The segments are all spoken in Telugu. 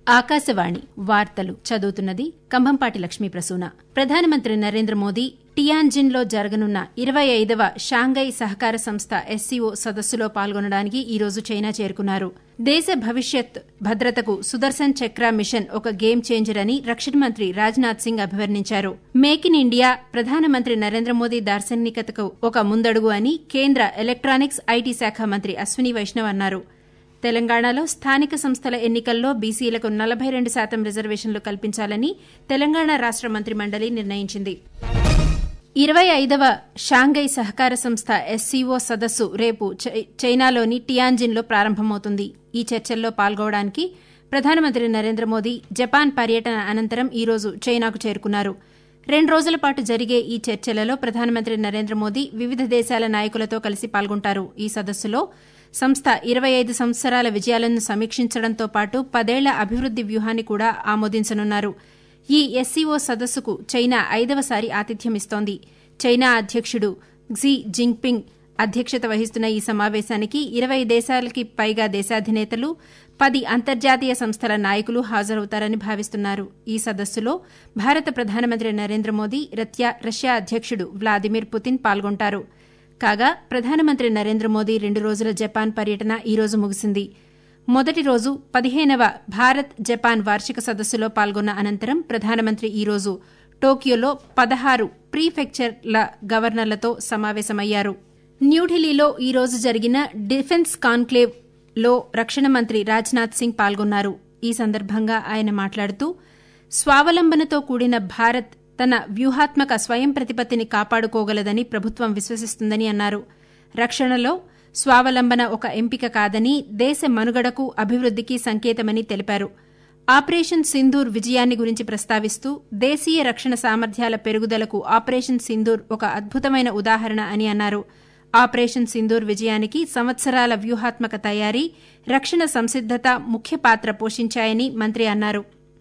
ఆకాశవాణి వార్తలు చదువుతున్నది కంభంపాటి లక్ష్మీ ప్రసూన ప్రధానమంత్రి నరేంద్ర మోదీ టియాన్జిన్లో జరగనున్న ఇరవై ఐదవ షాంఘై సహకార సంస్థ ఎస్సీఓ సదస్సులో పాల్గొనడానికి ఈ రోజు చైనా చేరుకున్నారు దేశ భవిష్యత్ భద్రతకు సుదర్శన్ చక్ర మిషన్ ఒక గేమ్ చేంజర్ అని రక్షణ మంత్రి రాజ్నాథ్ సింగ్ అభివర్ణించారు మేక్ ఇన్ ఇండియా ప్రధానమంత్రి నరేంద్ర మోదీ దార్శనికతకు ఒక ముందడుగు అని కేంద్ర ఎలక్ట్రానిక్స్ ఐటీ శాఖ మంత్రి అశ్విని వైష్ణవ్ అన్నారు తెలంగాణలో స్థానిక సంస్థల ఎన్నికల్లో బీసీలకు నలభై రెండు శాతం రిజర్వేషన్లు కల్పించాలని తెలంగాణ రాష్ట మంత్రి మండలి నిర్ణయించింది ఇరవై ఐదవ షాంఘై సహకార సంస్థ ఎస్సీఓ సదస్సు రేపు చైనాలోని టియాన్జిన్లో ప్రారంభమవుతుంది ఈ చర్చల్లో పాల్గొవడానికి ప్రధానమంత్రి నరేంద్ర మోదీ జపాన్ పర్యటన అనంతరం ఈ రోజు చైనాకు చేరుకున్నారు రెండు రోజుల పాటు జరిగే ఈ చర్చలలో ప్రధానమంత్రి నరేంద్ర మోదీ వివిధ దేశాల నాయకులతో కలిసి పాల్గొంటారు ఈ సదస్సులో సంస్థ ఇరవై ఐదు సంవత్సరాల విజయాలను సమీక్షించడంతో పాటు పదేళ్ల అభివృద్ది వ్యూహాన్ని కూడా ఆమోదించనున్నారు ఈ ఎస్సీఓ సదస్సుకు చైనా ఐదవసారి ఆతిథ్యమిస్తోంది చైనా అధ్యకుడు క్సీ జింగ్పింగ్ అధ్యక్షత వహిస్తున్న ఈ సమావేశానికి ఇరవై దేశాలకి పైగా దేశాధినేతలు పది అంతర్జాతీయ సంస్థల నాయకులు హాజరవుతారని భావిస్తున్నారు ఈ సదస్సులో భారత ప్రధానమంత్రి నరేంద్ర మోదీ రష్యా అధ్యకుడు వ్లాదిమిర్ పుతిన్ పాల్గొంటారు కాగా ప్రధానమంత్రి నరేంద్ర మోదీ రెండు రోజుల జపాన్ పర్యటన ఈ రోజు ముగిసింది మొదటి రోజు పదిహేనవ భారత్ జపాన్ వార్షిక సదస్సులో పాల్గొన్న అనంతరం ప్రధానమంత్రి ఈ రోజు టోక్యోలో పదహారు ప్రీఫెక్చర్ల గవర్నర్లతో సమావేశమయ్యారు న్యూఢిల్లీలో ఈ రోజు జరిగిన డిఫెన్స్ కాన్క్లేవ్ లో రక్షణ మంత్రి రాజ్నాథ్ సింగ్ పాల్గొన్నారు ఈ సందర్భంగా ఆయన మాట్లాడుతూ స్వావలంబనతో కూడిన భారత్ తన వ్యూహాత్మక స్వయం ప్రతిపత్తిని కాపాడుకోగలదని ప్రభుత్వం విశ్వసిస్తుందని అన్నారు రక్షణలో స్వావలంబన ఒక ఎంపిక కాదని దేశ మనుగడకు అభివృద్దికి సంకేతమని తెలిపారు ఆపరేషన్ సింధూర్ విజయాన్ని గురించి ప్రస్తావిస్తూ దేశీయ రక్షణ సామర్థ్యాల పెరుగుదలకు ఆపరేషన్ సింధూర్ ఒక అద్భుతమైన ఉదాహరణ అని అన్నారు ఆపరేషన్ సింధూర్ విజయానికి సంవత్సరాల వ్యూహాత్మక తయారీ రక్షణ సంసిద్దత ముఖ్య పాత్ర పోషించాయని మంత్రి అన్నారు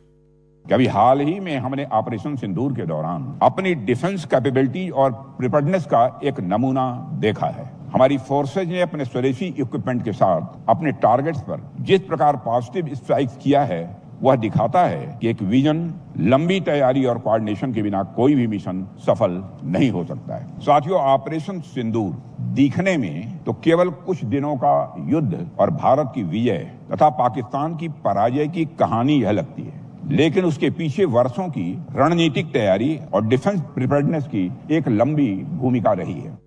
अभी हाल ही में हमने ऑपरेशन सिंदूर के दौरान अपनी डिफेंस कैपेबिलिटी और प्रिपेयर्डनेस का एक नमूना देखा है हमारी फोर्सेज ने अपने स्वदेशी इक्विपमेंट के साथ अपने टारगेट्स पर जिस प्रकार पॉजिटिव स्ट्राइक किया है वह दिखाता है कि एक विजन लंबी तैयारी और कोऑर्डिनेशन के बिना कोई भी मिशन सफल नहीं हो सकता है साथियों ऑपरेशन सिंदूर दिखने में तो केवल कुछ दिनों का युद्ध और भारत की विजय तथा पाकिस्तान की पराजय की कहानी यह लगती है लेकिन उसके पीछे वर्षों की रणनीतिक तैयारी और डिफेंस प्रिपेयर्डनेस की एक लंबी भूमिका रही है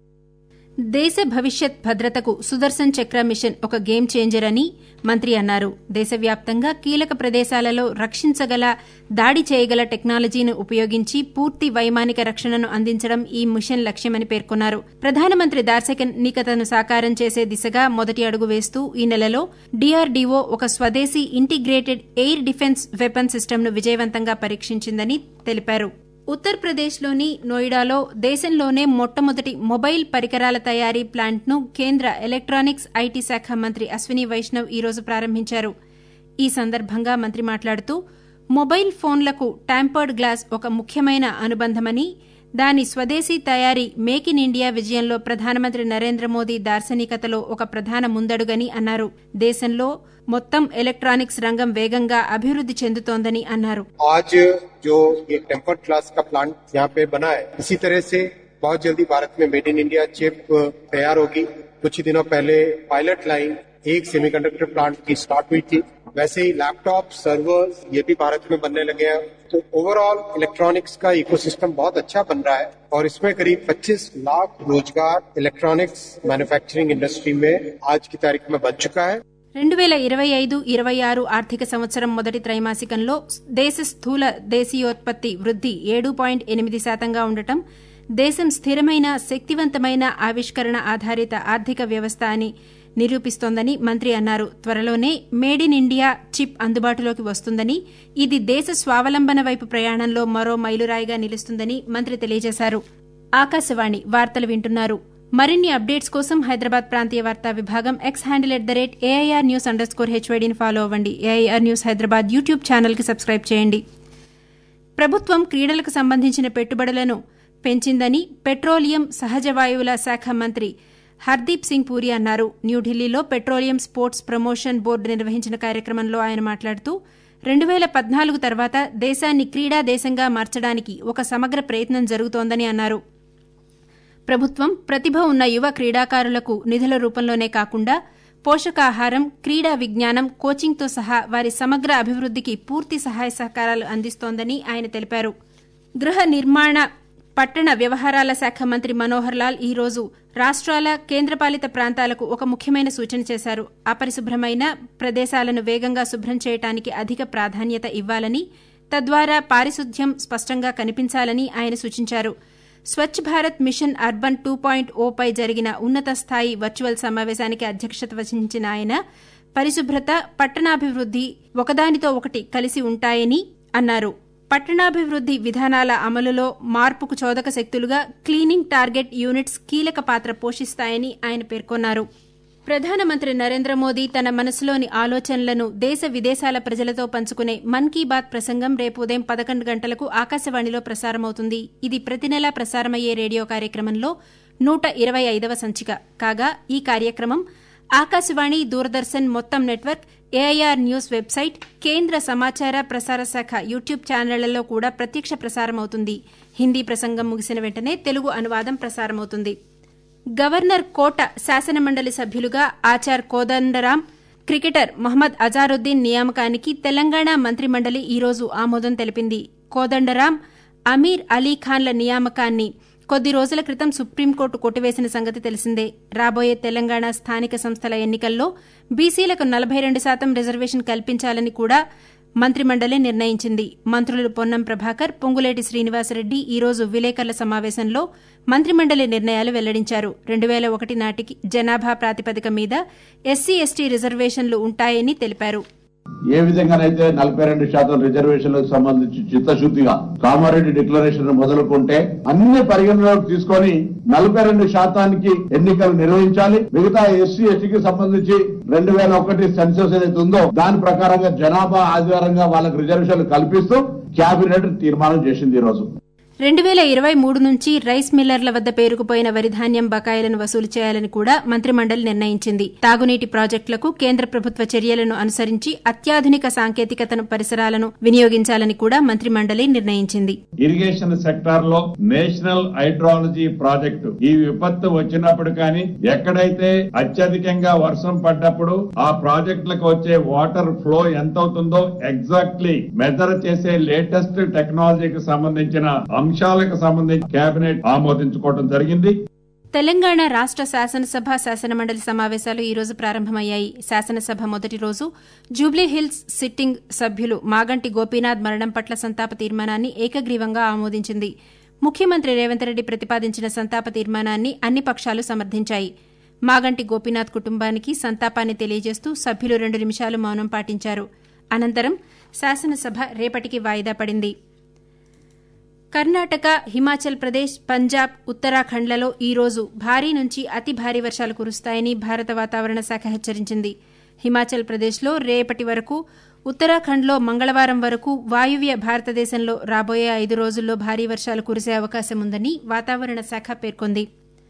దేశ భవిష్యత్ భద్రతకు సుదర్శన్ చక్ర మిషన్ ఒక గేమ్ చేంజర్ అని మంత్రి అన్నారు దేశవ్యాప్తంగా కీలక ప్రదేశాలలో రక్షించగల దాడి చేయగల టెక్నాలజీని ఉపయోగించి పూర్తి వైమానిక రక్షణను అందించడం ఈ మిషన్ లక్ష్యమని పేర్కొన్నారు ప్రధానమంత్రి దార్శనికతను సాకారం చేసే దిశగా మొదటి అడుగు వేస్తూ ఈ నెలలో డీఆర్డీఓ ఒక స్వదేశీ ఇంటిగ్రేటెడ్ ఎయిర్ డిఫెన్స్ వెపన్ సిస్టమ్ను విజయవంతంగా పరీక్షించిందని తెలిపారు ఉత్తరప్రదేశ్లోని నోయిడాలో దేశంలోనే మొట్టమొదటి మొబైల్ పరికరాల తయారీ ప్లాంట్ను కేంద్ర ఎలక్ట్రానిక్స్ ఐటీ శాఖ మంత్రి అశ్విని వైష్ణవ్ ఈ రోజు ప్రారంభించారు ఈ సందర్భంగా మంత్రి మాట్లాడుతూ మొబైల్ ఫోన్లకు ట్యాంపర్డ్ గ్లాస్ ఒక ముఖ్యమైన అనుబంధమని దాని స్వదేశీ తయారీ మేక్ ఇన్ ఇండియా విజయంలో ప్రధానమంత్రి నరేంద్ర మోదీ దార్శనికతలో ఒక ప్రధాన ముందడుగని అన్నారు దేశంలో మొత్తం ఎలక్ట్రానిక్స్ రంగం వేగంగా అభివృద్ది చెందుతోందని అన్నారు आज जो ये टेम्पर्ड क्लास का प्लांट यहाँ पे बना है इसी तरह से बहुत जल्दी भारत में मेड इन इंडिया चिप तैयार होगी कुछ ही दिनों पहले पायलट लाइन एक सेमीकंडक्टर प्लांट की स्टार्ट हुई थी वैसे ही लैपटॉप सर्वर्स ये भी भारत में बनने लगे हैं तो ओवरऑल इलेक्ट्रॉनिक्स का इकोसिस्टम बहुत अच्छा बन रहा है और इसमें करीब 25 लाख रोजगार इलेक्ट्रॉनिक्स मैन्युफैक्चरिंग इंडस्ट्री में आज की तारीख में बन चुका है రెండు వేల ఇరవై ఐదు ఇరవై ఆరు ఆర్థిక సంవత్సరం మొదటి త్రైమాసికంలో దేశ స్థూల దేశీయోత్పత్తి వృద్ది ఏడు పాయింట్ ఎనిమిది శాతంగా ఉండటం దేశం స్థిరమైన శక్తివంతమైన ఆవిష్కరణ ఆధారిత ఆర్థిక వ్యవస్థ అని నిరూపిస్తోందని మంత్రి అన్నారు త్వరలోనే మేడ్ ఇన్ ఇండియా చిప్ అందుబాటులోకి వస్తుందని ఇది దేశ స్వావలంబన వైపు ప్రయాణంలో మరో మైలురాయిగా నిలుస్తుందని మంత్రి తెలియజేశారు ఆకాశవాణి వార్తలు వింటున్నారు మరిన్ని అప్డేట్స్ కోసం హైదరాబాద్ ప్రాంతీయ వార్తా విభాగం X handle at the rate AIR news underscore స్కోర్ హెచ్వైడీని ఫాలో అవ్వండి ఏఐఆర్ న్యూస్ హైదరాబాద్ యూట్యూబ్ ఛానల్కి సబ్స్క్రైబ్ చేయండి ప్రభుత్వం క్రీడలకు సంబంధించిన పెట్టుబడులను పెంచిందని పెట్రోలియం సహజ వాయువుల శాఖ మంత్రి హర్దీప్ సింగ్ పూరి అన్నారు న్యూఢిల్లీలో పెట్రోలియం స్పోర్ట్స్ ప్రమోషన్ బోర్డు నిర్వహించిన కార్యక్రమంలో ఆయన మాట్లాడుతూ రెండు వేల పద్నాలుగు తర్వాత దేశాన్ని క్రీడా దేశంగా మార్చడానికి ఒక సమగ్ర ప్రయత్నం జరుగుతోందని అన్నారు ప్రభుత్వం ప్రతిభ ఉన్న యువ క్రీడాకారులకు నిధుల రూపంలోనే కాకుండా పోషకాహారం క్రీడా విజ్ఞానం కోచింగ్తో సహా వారి సమగ్ర అభివృద్దికి పూర్తి సహాయ సహకారాలు అందిస్తోందని ఆయన తెలిపారు గృహ నిర్మాణ పట్టణ వ్యవహారాల శాఖ మంత్రి మనోహర్ లాల్ ఈ రోజు రాష్ట్రాల కేంద్రపాలిత ప్రాంతాలకు ఒక ముఖ్యమైన సూచన చేశారు అపరిశుభ్రమైన ప్రదేశాలను వేగంగా శుభ్రం చేయడానికి అధిక ప్రాధాన్యత ఇవ్వాలని తద్వారా పారిశుద్ధ్యం స్పష్టంగా కనిపించాలని ఆయన సూచించారు Swachh Bharat mission urban two point ఓపై జరిగిన ఉన్నత స్థాయి వర్చువల్ సమావేశానికి అధ్యక్షత వహించిన ఆయన పరిశుభ్రత పట్టణాభివృద్ది ఒకదానితో ఒకటి కలిసి ఉంటాయని అన్నారు పట్టణాభివృద్ది విధానాల అమలులో మార్పుకు చోదక శక్తులుగా క్లీనింగ్ టార్గెట్ యూనిట్స్ కీలక పాత్ర పోషిస్తాయని ఆయన పేర్కొన్నారు ప్రధానమంత్రి నరేంద్ర మోదీ తన మనసులోని ఆలోచనలను దేశ విదేశాల ప్రజలతో పంచుకునే మన్ కీ బాత్ ప్రసంగం రేపు ఉదయం పదకొండు గంటలకు ఆకాశవాణిలో ప్రసారమవుతుంది ఇది ప్రతి నెలా ప్రసారమయ్యే రేడియో కార్యక్రమంలో నూట ఇరవై ఐదవ సంచిక కాగా ఈ కార్యక్రమం ఆకాశవాణి దూరదర్శన్ మొత్తం నెట్వర్క్ ఏఐఆర్ న్యూస్ వెబ్సైట్ కేంద్ర సమాచార ప్రసార శాఖ యూట్యూబ్ ఛానళ్లలో కూడా ప్రత్యక్ష ప్రసారమవుతుంది హిందీ ప్రసంగం ముగిసిన వెంటనే తెలుగు అనువాదం ప్రసారమవుతుంది గవర్నర్ కోట శాసనమండలి సభ్యులుగా ఆచార్ కోదండరాం క్రికెటర్ మహమ్మద్ అజారుద్దీన్ నియామకానికి తెలంగాణ మంత్రిమండలి ఈరోజు ఆమోదం తెలిపింది కోదండరాం అమీర్ అలీ ఖాన్ల నియామకాన్ని కొద్ది రోజుల క్రితం సుప్రీంకోర్టు కొట్టివేసిన సంగతి తెలిసిందే రాబోయే తెలంగాణ స్థానిక సంస్థల ఎన్నికల్లో బీసీలకు నలభై రెండు శాతం రిజర్వేషన్ కల్పించాలని కూడా మంత్రిమండలి నిర్ణయించింది మంత్రులు పొన్నం ప్రభాకర్ పొంగులేటి శ్రీనివాసరెడ్డి ఈ రోజు విలేకరుల సమావేశంలో మంత్రిమండలి నిర్ణయాలు వెల్లడించారు రెండు వేల ఒకటి నాటికి జనాభా ప్రాతిపదిక మీద ఎస్సీ ఎస్టీ రిజర్వేషన్లు ఉంటాయని తెలిపారు ఏ విధంగానైతే నలభై రెండు శాతం రిజర్వేషన్లకు సంబంధించి చిత్తశుద్ధిగా కామారెడ్డి డిక్లరేషన్ మొదలుకుంటే అన్ని పరిగణలోకి తీసుకొని నలభై రెండు శాతానికి ఎన్నికలు నిర్వహించాలి మిగతా ఎస్సీ ఎస్టీకి సంబంధించి రెండు వేల ఒకటి సెన్సస్ ఏదైతే ఉందో దాని ప్రకారంగా జనాభా ఆధారంగా వాళ్ళకి రిజర్వేషన్లు కల్పిస్తూ కేబినెట్ తీర్మానం చేసింది ఈ రోజు రెండు వేల ఇరవై మూడు నుంచి రైస్ మిల్లర్ల వద్ద పేరుకుపోయిన వరిధాన్యం బకాయిలను వసూలు చేయాలని కూడా మంత్రిమండలి నిర్ణయించింది తాగునీటి ప్రాజెక్టులకు కేంద్ర ప్రభుత్వ చర్యలను అనుసరించి అత్యాధునిక సాంకేతికతను పరిసరాలను వినియోగించాలని కూడా మంత్రిమండలి నిర్ణయించింది ఇరిగేషన్ సెక్టార్ లో నేషనల్ హైడ్రాలజీ ప్రాజెక్టు ఈ విపత్తు వచ్చినప్పుడు కానీ ఎక్కడైతే అత్యధికంగా వర్షం పడ్డప్పుడు ఆ ప్రాజెక్టులకు వచ్చే వాటర్ ఫ్లో ఎంత అవుతుందో ఎగ్జాక్ట్లీ మెజర్ చేసే లేటెస్ట్ టెక్నాలజీకి సంబంధించిన అంశాలకు సంబంధించి కేబినెట్ ఆమోదించుకోవడం జరిగింది తెలంగాణ రాష్ట శాసనసభ శాసనమండలి సమావేశాలు ఈ రోజు ప్రారంభమయ్యాయి శాసనసభ మొదటి రోజు జూబ్లీహిల్స్ సిట్టింగ్ సభ్యులు మాగంటి గోపీనాథ్ మరణం పట్ల సంతాప తీర్మానాన్ని ఏకగ్రీవంగా ఆమోదించింది ముఖ్యమంత్రి రేవంత్ రెడ్డి ప్రతిపాదించిన సంతాప తీర్మానాన్ని అన్ని పక్షాలు సమర్థించాయి మాగంటి గోపీనాథ్ కుటుంబానికి సంతాపాన్ని తెలియజేస్తూ సభ్యులు రెండు నిమిషాలు మౌనం పాటించారు అనంతరం శాసనసభ రేపటికి వాయిదా పడింది కర్ణాటక హిమాచల్ ప్రదేశ్ పంజాబ్ ఉత్తరాఖండ్లలో ఈ రోజు భారీ నుంచి అతి భారీ వర్షాలు కురుస్తాయని భారత వాతావరణ శాఖ హెచ్చరించింది హిమాచల్ ప్రదేశ్లో రేపటి వరకు ఉత్తరాఖండ్లో మంగళవారం వరకు వాయువ్య భారతదేశంలో రాబోయే ఐదు రోజుల్లో భారీ వర్షాలు కురిసే అవకాశం ఉందని వాతావరణ శాఖ పేర్కొంది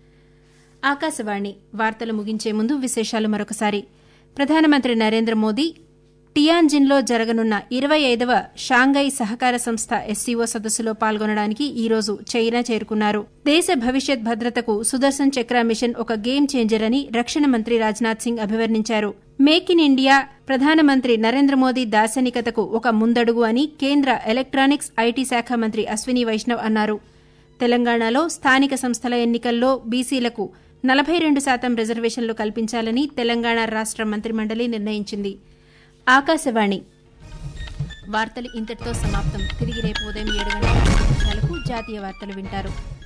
ఆకాశవాణి వార్తలు ముగించే ముందు విశేషాలు మరొకసారి ప్రధానమంత్రి నరేంద్ర మోదీ టియాన్జిన్లో జరగనున్న ఇరవై ఐదవ షాంఘై సహకార సంస్థ ఎస్సీఓ సదస్సులో పాల్గొనడానికి ఈ రోజు చైనా చేరుకున్నారు దేశ భవిష్యత్ భద్రతకు సుదర్శన్ చక్ర మిషన్ ఒక గేమ్ చేంజర్ అని రక్షణ మంత్రి రాజ్నాథ్ సింగ్ అభివర్ణించారు మేక్ ఇన్ ఇండియా ప్రధానమంత్రి నరేంద్ర మోదీ దార్శనికతకు ఒక ముందడుగు అని కేంద్ర ఎలక్ట్రానిక్స్ ఐటీ శాఖ మంత్రి అశ్విని వైష్ణవ్ అన్నారు తెలంగాణలో స్థానిక సంస్థల ఎన్నికల్లో బీసీలకు నలభై రెండు శాతం రిజర్వేషన్లు కల్పించాలని తెలంగాణ రాష్ట మంత్రిమండలి నిర్ణయించింది ఆకాశవాణి వార్తలు ఇంతటితో సమాప్తం తిరిగి రేపు ఉదయం ఏడు గంటల నిమిషాలకు జాతీయ వార్తలు వింటారు